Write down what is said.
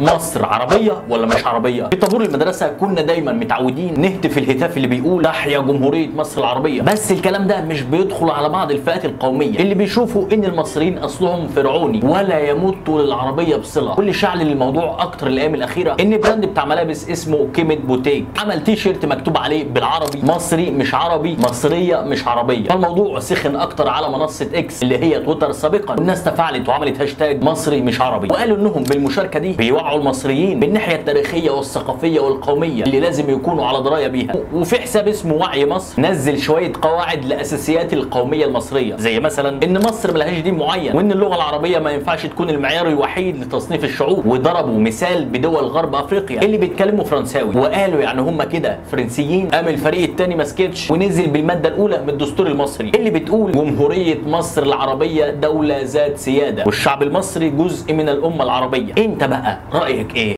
مصر عربيه ولا مش عربيه في طابور المدرسه كنا دايما متعودين نهتف الهتاف اللي بيقول تحيا جمهوريه مصر العربيه بس الكلام ده مش بيدخل على بعض الفئات القوميه اللي بيشوفوا ان المصريين اصلهم فرعوني ولا يمتوا للعربيه بصله كل شعل للموضوع اكتر الايام الاخيره ان براند بتاع ملابس اسمه كيميت بوتيك عمل تي شيرت مكتوب عليه بالعربي مصري مش عربي مصريه مش عربيه فالموضوع سخن اكتر على منصه اكس اللي هي تويتر سابقا والناس تفاعلت وعملت هاشتاج مصري مش عربي وقالوا انهم بالمشاركه دي بيوعوا المصريين بالناحيه التاريخيه والثقافيه والقوميه اللي لازم يكونوا على درايه بيها وفي حساب اسمه وعي مصر نزل شويه قواعد لاساسيات القوميه المصريه زي مثلا ان مصر ملهاش دين معين وان اللغه العربيه ما ينفعش تكون المعيار الوحيد لتصنيف الشعوب وضربوا مثال بدول غرب افريقيا اللي بيتكلموا فرنساوي وقالوا يعني هم كده فرنسيين قام الفريق الثاني ما سكتش ونزل بالماده الاولى من الدستور المصري اللي بتقول جمهوريه مصر العربيه دوله ذات سياده والشعب المصري جزء من الامه العربيه انت بقى رايك ايه